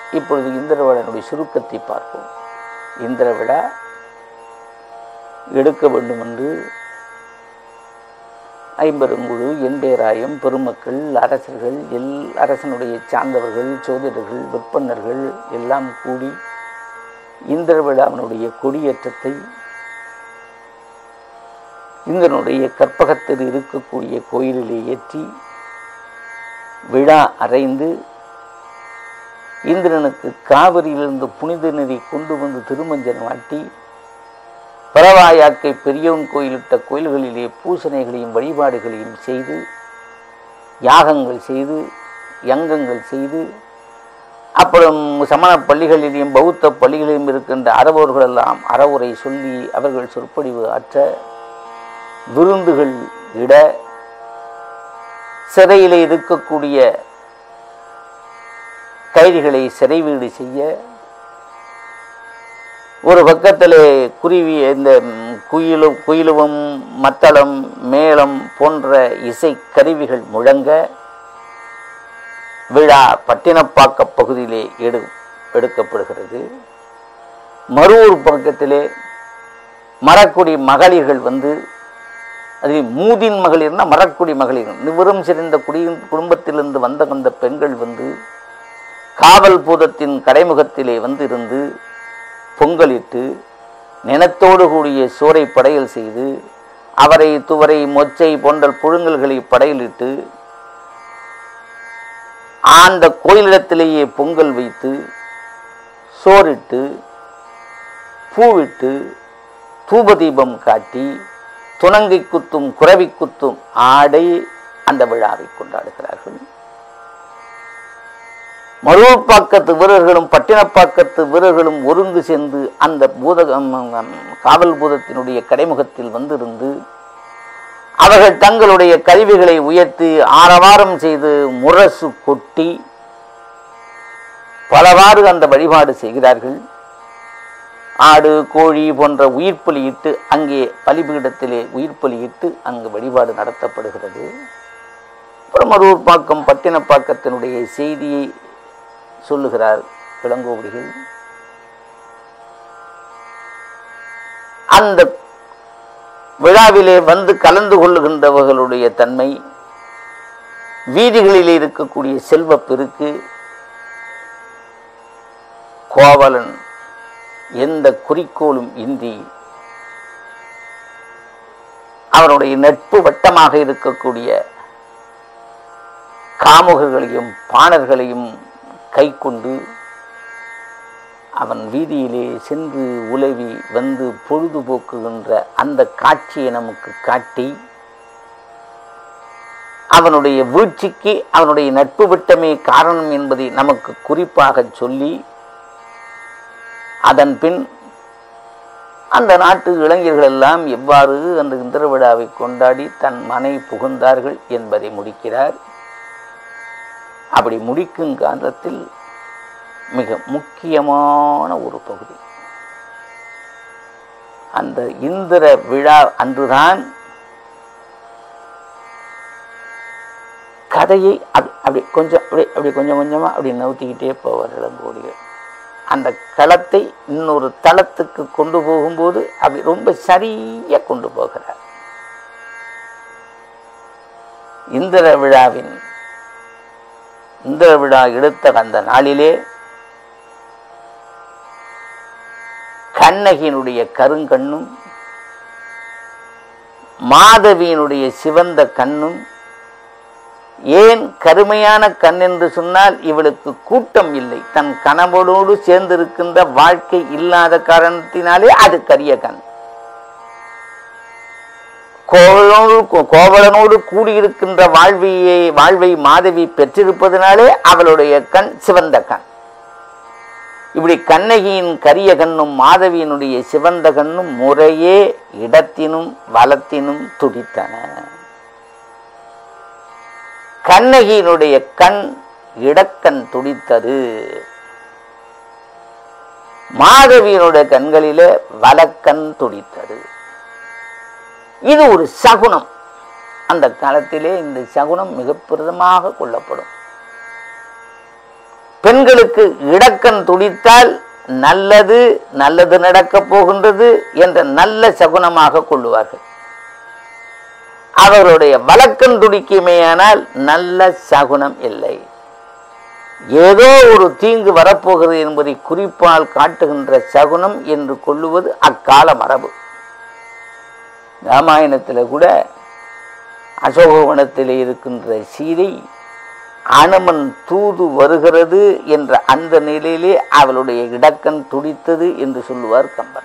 இப்பொழுது இந்திர விழாவினுடைய சுருக்கத்தை பார்ப்போம் இந்திர விழா எடுக்க வேண்டும் என்று ஐம்பெருங்குழு எம்பேராயம் பெருமக்கள் அரசர்கள் எல் அரசனுடைய சார்ந்தவர்கள் சோதிடர்கள் விற்பன்னர்கள் எல்லாம் கூடி இந்திர விழாவினுடைய கொடியேற்றத்தை இந்திரனுடைய கற்பகத்தில் இருக்கக்கூடிய கோயிலிலே ஏற்றி விழா அறைந்து இந்திரனுக்கு காவிரியிலிருந்து புனித நெறி கொண்டு வந்து திருமஞ்சனம் ஆட்டி பரவாயாக்கை பெரியவன் கோயிலிட்ட கோயில்களிலே பூசணைகளையும் வழிபாடுகளையும் செய்து யாகங்கள் செய்து யங்கங்கள் செய்து அப்புறம் சமண பள்ளிகளிலும் பௌத்த பள்ளிகளிலும் இருக்கின்ற அறவோர்கள் எல்லாம் அறவுரை சொல்லி அவர்கள் சொற்பொழிவு ஆற்ற விருந்துகள் இட சிறையில் இருக்கக்கூடிய கைதிகளை சிறை வீடு செய்ய ஒரு பக்கத்திலே குருவி இந்த குயிலும் குயிலுவம் மத்தளம் மேளம் போன்ற இசை கருவிகள் முழங்க விழா பட்டினப்பாக்க பகுதியிலே எடு எடுக்கப்படுகிறது மறுவூர் பக்கத்திலே மரக்குடி மகளிர்கள் வந்து அதில் மூதின் மகளிர்னா மரக்குடி மகளிர் நிவரும் சிறந்த குடியின் குடும்பத்திலிருந்து வந்த வந்த பெண்கள் வந்து காவல் பூதத்தின் கடைமுகத்திலே வந்து இருந்து பொங்கலிட்டு நினத்தோடு கூடிய சோறை படையல் செய்து அவரை துவரை மொச்சை போன்ற புழுங்கல்களை படையலிட்டு அந்த கோயிலிடத்திலேயே பொங்கல் வைத்து சோறிட்டு பூவிட்டு தூபதீபம் காட்டி துணங்கை குத்தும் குறவி குத்தும் ஆடை அந்த விழாவை கொண்டாடுகிறார்கள் மருவப்பாக்கத்து வீரர்களும் பட்டினப்பாக்கத்து வீரர்களும் ஒருங்கு சேர்ந்து அந்த பூத காவல் பூதத்தினுடைய கடைமுகத்தில் வந்திருந்து அவர்கள் தங்களுடைய கருவிகளை உயர்த்தி ஆரவாரம் செய்து முரசு கொட்டி பலவாறு அந்த வழிபாடு செய்கிறார்கள் ஆடு கோழி போன்ற உயிர் பலியிட்டு அங்கே பலிபீடத்திலே உயிர் பலியிட்டு அங்கு வழிபாடு நடத்தப்படுகிறது புறமரூர் பாக்கம் பட்டினப்பாக்கத்தினுடைய செய்தியை சொல்லுகிறார் இளங்கோவடிகள் அந்த விழாவிலே வந்து கலந்து கொள்ளுகின்றவர்களுடைய தன்மை வீதிகளிலே இருக்கக்கூடிய செல்வ பெருக்கு கோவலன் எந்த குறிக்கோளும் இன்றி அவனுடைய நட்பு வட்டமாக இருக்கக்கூடிய காமுகர்களையும் பாணர்களையும் கை கொண்டு அவன் வீதியிலே சென்று உலவி வந்து பொழுதுபோக்குகின்ற அந்த காட்சியை நமக்கு காட்டி அவனுடைய வீழ்ச்சிக்கு அவனுடைய நட்பு வட்டமே காரணம் என்பதை நமக்கு குறிப்பாக சொல்லி அதன் பின் அந்த நாட்டு இளைஞர்கள் எல்லாம் எவ்வாறு அந்த இந்திர விழாவை கொண்டாடி தன் மனை புகுந்தார்கள் என்பதை முடிக்கிறார் அப்படி முடிக்கும் காலத்தில் மிக முக்கியமான ஒரு பகுதி அந்த இந்திர விழா அன்றுதான் கதையை அப்படி அப்படி கொஞ்சம் அப்படி அப்படி கொஞ்சம் கொஞ்சமாக அப்படி நவுத்திக்கிட்டே போவார் இளங்கோடிகள் அந்த களத்தை இன்னொரு தளத்துக்கு கொண்டு போகும்போது அப்படி ரொம்ப சரியாக கொண்டு போகிறார் இந்திர விழாவின் இந்திர விழா எடுத்த அந்த நாளிலே கண்ணகியினுடைய கருங்கண்ணும் மாதவியினுடைய சிவந்த கண்ணும் ஏன் கருமையான கண் என்று சொன்னால் இவளுக்கு கூட்டம் இல்லை தன் கணவனோடு சேர்ந்திருக்கின்ற வாழ்க்கை இல்லாத காரணத்தினாலே அது கரிய கண் கோவலனோடு கோவலனோடு கூடியிருக்கின்ற வாழ்வியை வாழ்வை மாதவி பெற்றிருப்பதனாலே அவளுடைய கண் சிவந்த கண் இப்படி கண்ணகியின் கரிய கண்ணும் மாதவியினுடைய சிவந்த கண்ணும் முறையே இடத்தினும் வளத்தினும் துடித்தன கண்ணகியினுடைய கண் இடக்கண் துடித்தது மாதவியினுடைய கண்களிலே வலக்கண் துடித்தது இது ஒரு சகுனம் அந்த காலத்திலே இந்த சகுனம் மிக பிரதமாக கொள்ளப்படும் பெண்களுக்கு இடக்கண் துடித்தால் நல்லது நல்லது நடக்கப் போகின்றது என்ற நல்ல சகுனமாக கொள்ளுவார்கள் அவர்களுடைய வழக்கன் துடிக்குமேயானால் நல்ல சகுனம் இல்லை ஏதோ ஒரு தீங்கு வரப்போகிறது என்பதை குறிப்பால் காட்டுகின்ற சகுனம் என்று கொள்ளுவது அக்கால மரபு ராமாயணத்தில் கூட அசோகவனத்தில் இருக்கின்ற சீதை அனுமன் தூது வருகிறது என்ற அந்த நிலையிலே அவளுடைய இடக்கண் துடித்தது என்று சொல்லுவார் கம்பன்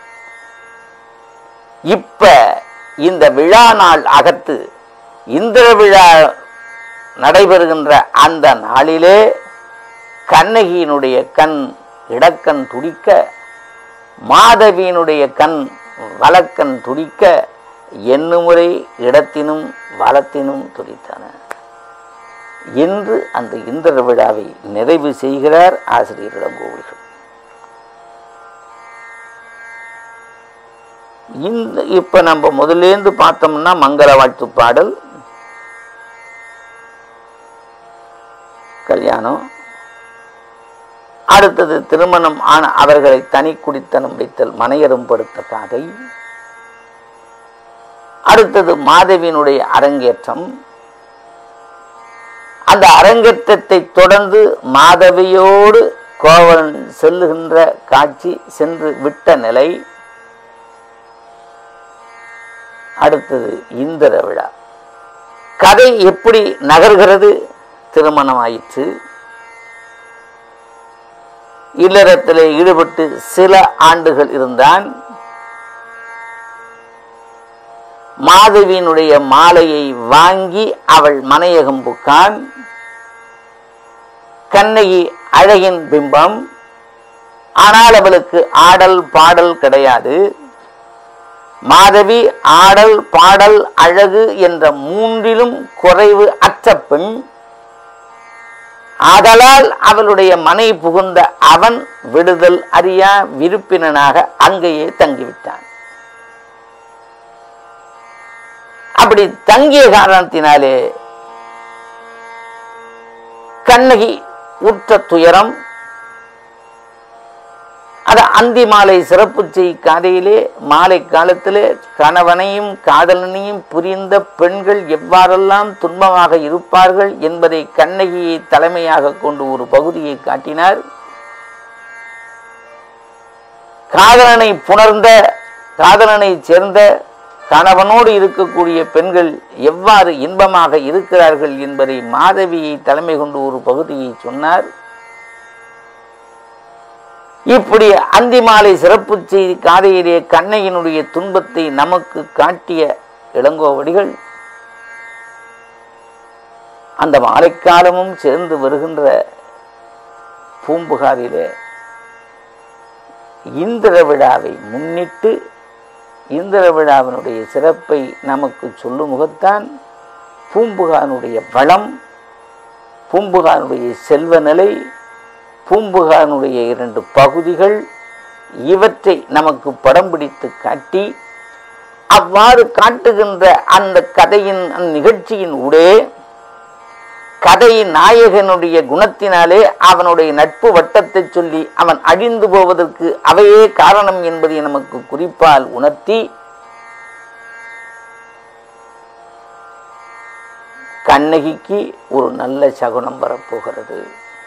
இப்ப இந்த விழா நாள் அகத்து இந்திர விழா நடைபெறுகின்ற அந்த நாளிலே கண்ணகியினுடைய கண் இடக்கண் துடிக்க மாதவியினுடைய கண் வலக்கண் துடிக்க எண்ணுமுறை இடத்தினும் வலத்தினும் துடித்தன என்று அந்த இந்திர விழாவை நிறைவு செய்கிறார் ஆசிரியர் இளங்கோவடிகள் இந்த இப்ப நம்ம முதலேந்து பார்த்தோம்னா மங்கள வாழ்த்து பாடல் கல்யாணம் அடுத்தது திருமணம் ஆன அவர்களை தனி குடித்தனம் வைத்தல் மனையரும் படுத்த காதை அடுத்தது மாதவியினுடைய அரங்கேற்றம் அந்த அரங்கேற்றத்தை தொடர்ந்து மாதவியோடு கோவலன் செல்லுகின்ற காட்சி சென்று விட்ட நிலை அடுத்தது இந்திர விழா கதை எப்படி நகர்கிறது திருமணம் ஆயிற்று இல்லறத்தில் ஈடுபட்டு சில ஆண்டுகள் இருந்தான் மாதவியினுடைய மாலையை வாங்கி அவள் மனையகம் புக்கான் கண்ணகி அழகின் பிம்பம் ஆனால் அவளுக்கு ஆடல் பாடல் கிடையாது மாதவி ஆடல் பாடல் அழகு என்ற மூன்றிலும் குறைவு அற்ற பெண் ஆதலால் அவளுடைய மனை புகுந்த அவன் விடுதல் அறியா விருப்பினனாக அங்கேயே தங்கிவிட்டான் அப்படி தங்கிய காரணத்தினாலே கண்ணகி உற்ற துயரம் அது அந்தி மாலை சிறப்பு செய் காதையிலே மாலை காலத்திலே கணவனையும் காதலனையும் புரிந்த பெண்கள் எவ்வாறெல்லாம் துன்பமாக இருப்பார்கள் என்பதை கண்ணகியை தலைமையாக கொண்டு ஒரு பகுதியை காட்டினார் காதலனை புணர்ந்த காதலனை சேர்ந்த கணவனோடு இருக்கக்கூடிய பெண்கள் எவ்வாறு இன்பமாக இருக்கிறார்கள் என்பதை மாதவியை தலைமை கொண்டு ஒரு பகுதியை சொன்னார் இப்படி அந்தி மாலை சிறப்பு செய்தி காதையிலே கண்ணையினுடைய துன்பத்தை நமக்கு காட்டிய இளங்கோவடிகள் அந்த மாலைக்காலமும் சேர்ந்து வருகின்ற பூம்புகாரிலே இந்திர விழாவை முன்னிட்டு இந்திர விழாவினுடைய சிறப்பை நமக்கு சொல்லும் முகத்தான் பூம்புகானுடைய வளம் பூம்புகானுடைய செல்வ நிலை பூம்புகானுடைய இரண்டு பகுதிகள் இவற்றை நமக்கு படம் பிடித்து காட்டி அவ்வாறு காட்டுகின்ற அந்த கதையின் அந்த நிகழ்ச்சியின் ஊடே கதையின் நாயகனுடைய குணத்தினாலே அவனுடைய நட்பு வட்டத்தை சொல்லி அவன் அழிந்து போவதற்கு அவையே காரணம் என்பதை நமக்கு குறிப்பால் உணர்த்தி கண்ணகிக்கு ஒரு நல்ல சகுனம் வரப்போகிறது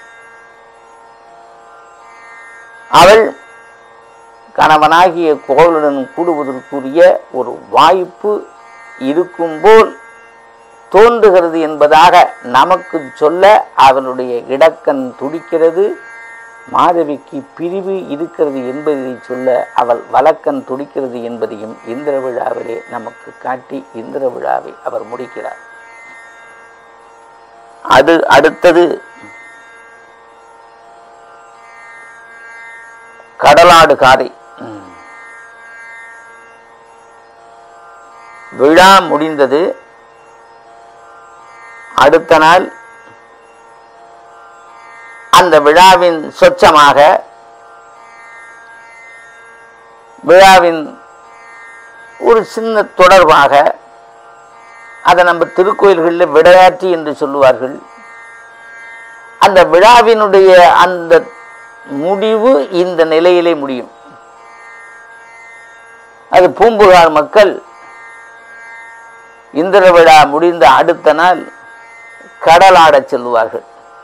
அவள் கணவனாகிய கோவலுடன் கூடுவதற்குரிய ஒரு வாய்ப்பு இருக்கும் போல் தோன்றுகிறது என்பதாக நமக்கு சொல்ல அவளுடைய இடக்கண் துடிக்கிறது மாதவிக்கு பிரிவு இருக்கிறது என்பதை சொல்ல அவள் வழக்கண் துடிக்கிறது என்பதையும் இந்திர விழாவிலே நமக்கு காட்டி இந்திர விழாவை அவர் முடிக்கிறார் அது அடுத்தது கடலாடு காதை விழா முடிந்தது அடுத்த நாள் அந்த விழாவின் சொச்சமாக விழாவின் ஒரு சின்ன தொடர்பாக அதை நம்ம திருக்கோயில்களில் விடையாற்றி என்று சொல்லுவார்கள் அந்த விழாவினுடைய அந்த முடிவு இந்த நிலையிலே முடியும் அது பூம்புகார் மக்கள் இந்திர விழா முடிந்த அடுத்த நாள் கடலாடச் செல்வார்கள்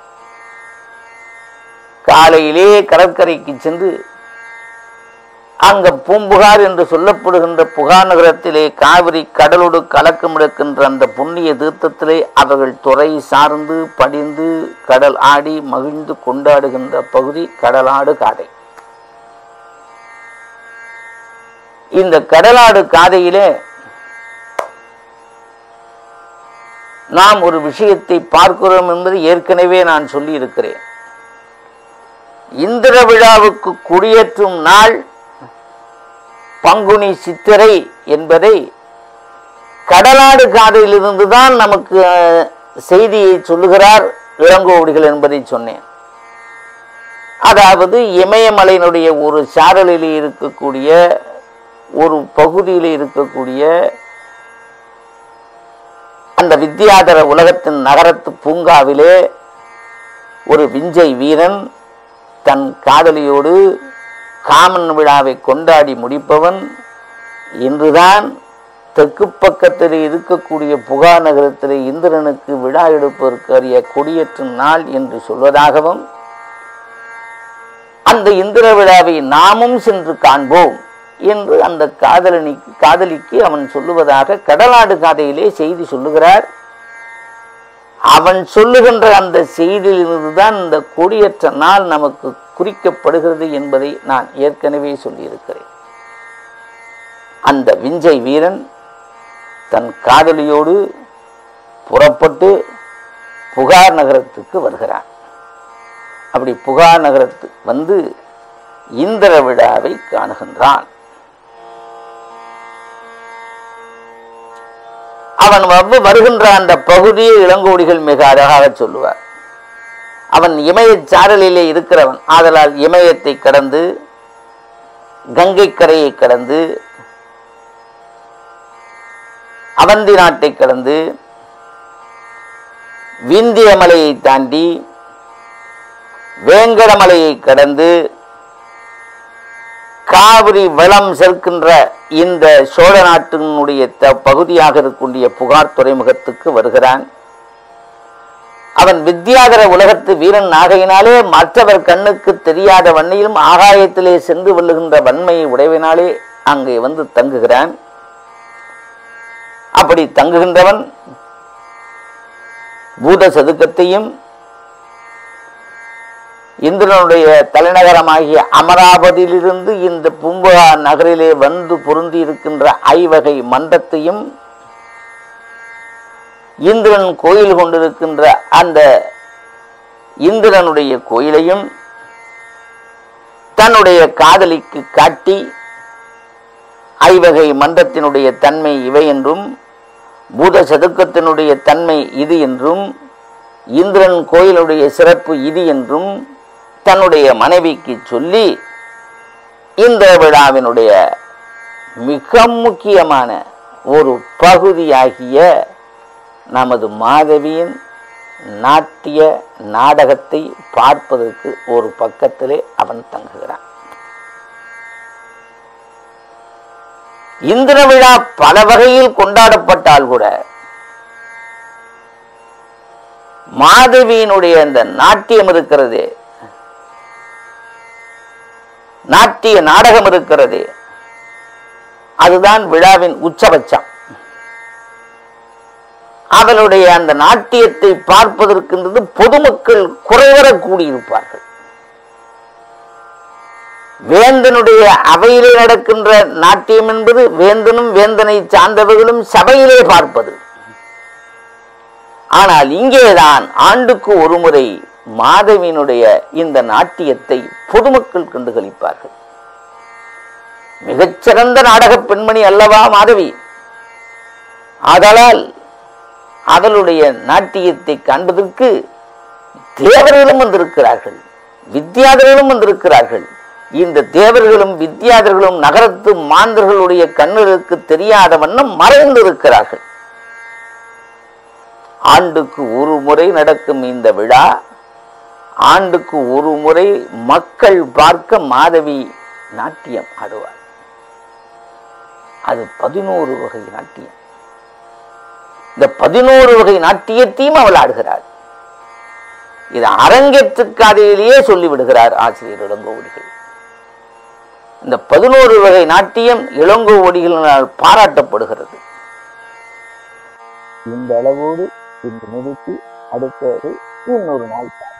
காலையிலே கடற்கரைக்கு சென்று அங்க பூம்புகார் என்று சொல்லப்படுகின்ற புகார் நகரத்திலே காவிரி கடலோடு கலக்கம் எடுக்கின்ற அந்த புண்ணிய தீர்த்தத்திலே அவர்கள் துறை சார்ந்து படிந்து கடல் ஆடி மகிழ்ந்து கொண்டாடுகின்ற பகுதி கடலாடு காதை இந்த கடலாடு காதையிலே நாம் ஒரு விஷயத்தை பார்க்கிறோம் என்பது ஏற்கனவே நான் சொல்லி இருக்கிறேன் இந்திர விழாவுக்கு குடியேற்றும் நாள் பங்குனி சித்திரை என்பதை கடலாடு காதையிலிருந்து தான் நமக்கு அஹ், செய்தியை சொல்லுகிறார் இளங்கோவடிகள் என்பதை சொன்னேன் அதாவது இமயமலையினுடைய ஒரு சாரலில் இருக்கக்கூடிய ஒரு பகுதியில் இருக்கக்கூடிய அந்த வித்யாதர உலகத்தின் நகரத்து பூங்காவிலே ஒரு விஞ்சை வீரன் தன் காதலியோடு காமன் விழாவை கொண்டாடி முடிப்பவன் இன்றுதான் தெற்கு பக்கத்தில் இருக்கக்கூடிய புகார் நகரத்தில் இந்திரனுக்கு விழா எடுப்பதற்கு அறிய கொடியேற்றும் நாள் என்று சொல்வதாகவும் அந்த இந்திர விழாவை நாமும் சென்று காண்போம் என்று அந்த காதலனிக்கு காதலிக்கு அவன் சொல்லுவதாக கடலாடு காதையிலே செய்தி சொல்லுகிறார் அவன் சொல்லுகின்ற அந்த செய்தியிலிருந்து தான் இந்த கொடியேற்ற நாள் நமக்கு குறிக்கப்படுகிறது என்பதை நான் ஏற்கனவே சொல்லியிருக்கிறேன் அந்த விஞ்சை வீரன் தன் காதலியோடு புறப்பட்டு புகார் நகரத்துக்கு வருகிறான் அப்படி புகார் நகரத்து வந்து இந்திர விழாவை காணுகின்றான் அவன் வந்து வருகின்ற அந்த பகுதியை இளங்கோடிகள் மிக அழகாக சொல்லுவார் அவன் இமயச் சாரலிலே இருக்கிறவன் ஆதலால் இமயத்தை கடந்து கங்கை கரையை கடந்து அவந்தி நாட்டை கடந்து விந்திய மலையை தாண்டி வேங்கடமலையை கடந்து காவிரி வளம் செல்கின்ற இந்த சோழ நாட்டினுடைய த- பகுதியாக இருக்கக்கூடிய புகார் துறைமுகத்துக்கு வருகிறான் அவன் வித்யாதர உலகத்து வீரன் ஆகையினாலே மற்றவர் கண்ணுக்கு தெரியாத வன்மையிலும் ஆகாயத்திலே சென்று வெல்லுகின்ற வன்மையை உடையவினாலே அங்கே வந்து தங்குகிறான் அப்படி தங்குகின்றவன் பூத சதுக்கத்தையும் இந்திரனுடைய தலைநகரமாகிய அமராவதியிலிருந்து இந்த பூம்புகார் நகரிலே வந்து பொருந்தி இருக்கின்ற ஐவகை மண்டத்தையும் இந்திரன் கோயில் கொண்டிருக்கின்ற அந்த இந்திரனுடைய கோயிலையும் தன்னுடைய காதலிக்கு காட்டி ஐவகை மண்டத்தினுடைய தன்மை இவை என்றும் பூத சதுக்கத்தினுடைய தன்மை இது என்றும் இந்திரன் கோயிலுடைய சிறப்பு இது என்றும் தன்னுடைய மனைவிக்கு சொல்லி இந்த விழாவினுடைய மிக முக்கியமான ஒரு பகுதியாகிய நமது மாதவியின் நாட்டிய நாடகத்தை பார்ப்பதற்கு ஒரு பக்கத்திலே அவன் தங்குகிறான் இந்திர விழா பல வகையில் கொண்டாடப்பட்டால் கூட மாதவியினுடைய அந்த நாட்டியம் இருக்கிறது நாட்டிய நாடகம் இருக்கிறது அதுதான் விழாவின் உச்சபட்சம் அவளுடைய அந்த நாட்டியத்தை பார்ப்பதற்கின்றது பொதுமக்கள் குறைவர கூடியிருப்பார்கள் வேந்தனுடைய அவையிலே நடக்கின்ற நாட்டியம் என்பது வேந்தனும் வேந்தனை சார்ந்தவர்களும் சபையிலே பார்ப்பது ஆனால் இங்கேதான் ஆண்டுக்கு ஒரு முறை மாதவியினுடைய இந்த நாட்டியத்தை பொதுமக்கள் கண்டுகளிப்பார்கள் மிகச்சிறந்த நாடகப் பெண்மணி அல்லவா மாதவி ஆதலால் அவளுடைய நாட்டியத்தை காண்பதற்கு தேவர்களும் வந்திருக்கிறார்கள் வித்யாதர்களும் வந்திருக்கிறார்கள் இந்த தேவர்களும் வித்யாதர்களும் நகரத்து மாந்தர்களுடைய கண்ணுக்கு தெரியாத வண்ணம் மறைந்திருக்கிறார்கள் ஆண்டுக்கு ஒரு முறை நடக்கும் இந்த விழா ஆண்டுக்கு ஒரு முறை மக்கள் பார்க்க மாதவி நாட்டியம் ஆடுவார் அது பதினோரு வகை நாட்டியம் இந்த பதினோரு வகை நாட்டியத்தையும் அவள் ஆடுகிறாள் இது அரங்கத்து கதையிலேயே சொல்லிவிடுகிறார் ஆசிரியர் இளங்கோவடிகள் இந்த பதினோரு வகை நாட்டியம் இளங்கோவடிகளினால் பாராட்டப்படுகிறது இந்த அளவோடு இந்த நிகழ்ச்சி அடுத்தது இன்னொரு நாள்